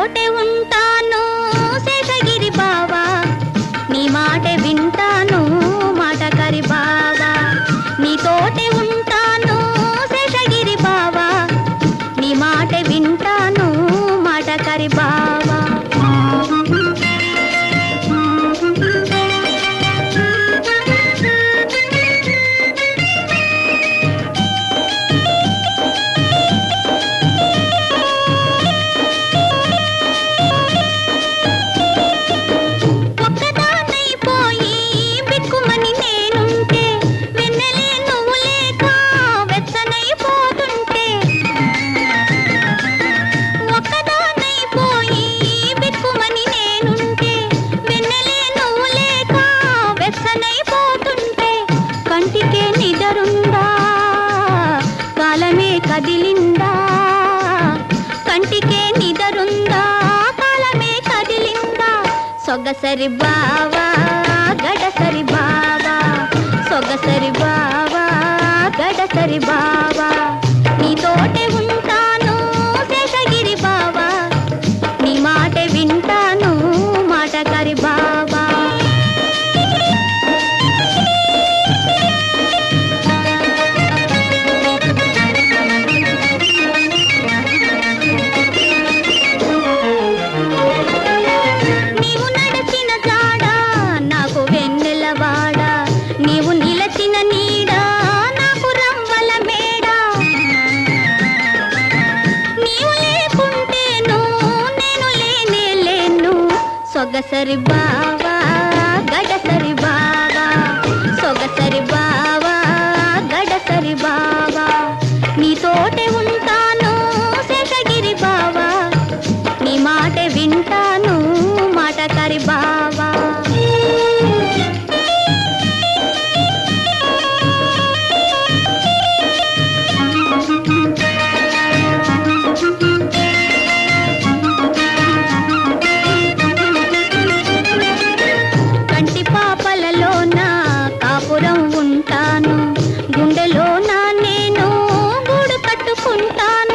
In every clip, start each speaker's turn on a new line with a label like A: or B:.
A: తోటే ఉంటాను శేషగిరి బావా నీ మాట వింటాను మాటకరి బావా నీ తోటే ఉంటాను శేషగిరి బావా నీ మాట వింటాను మాటకరి బావా ఒక్కదాన్నైపోయి బిక్కుమని నేనుంటే వెన్నెలే నువ్వు లేక వెచ్చనైపోతుంటే ఒక్కదాన్నైపోయి బిక్కుమని నేనుంటే వెన్నెలే నువ్వు లేక వెచ్చనైపోతుంటే కంటికే నిదరుందా కాలమే కదిలిందా కంటికే నిదరుందా కాలమే కదిలిందా సొగసరి బావా గడసరి బావా సొగసరి బావా గడసరి బావా నీ తోటే ఉంటాను శేషగిరి బావా నీ మాట వింటాను మాటకరి బావా నీవు నడచిన జాడ నాకు వెన్నెలవాడ నీవు నిలచిన నీడ నాకు రంవల మేడ నీవు లేకుంటేను నేను లేనే లేను సొగసరి బావా గడసరి బావా సొగసరి బావా గడసరి బావా నీ తోటే ఉంటాను శేషగిరి బావా నీ మాట వింటాను మాటకరి బావా కంటి పాపలలోన కాపురం ఉంటాను గుండెలోన నేను గూడు కట్టుకుంటాను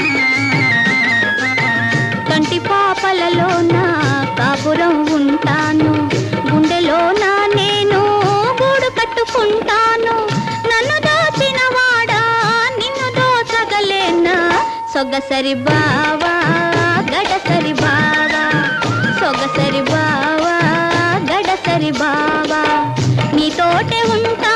A: కంటి పాపలలోన కాపురం ఉంటాను గుండెలోన నేను గూడు కట్టుకుంటాను నన్ను దోచిన వాడా నిన్ను దోచగలేనా సొగసరి బావా గడసరి బావా సొగసరి బావా గడసరి బావా నీ తోటే ఉంటా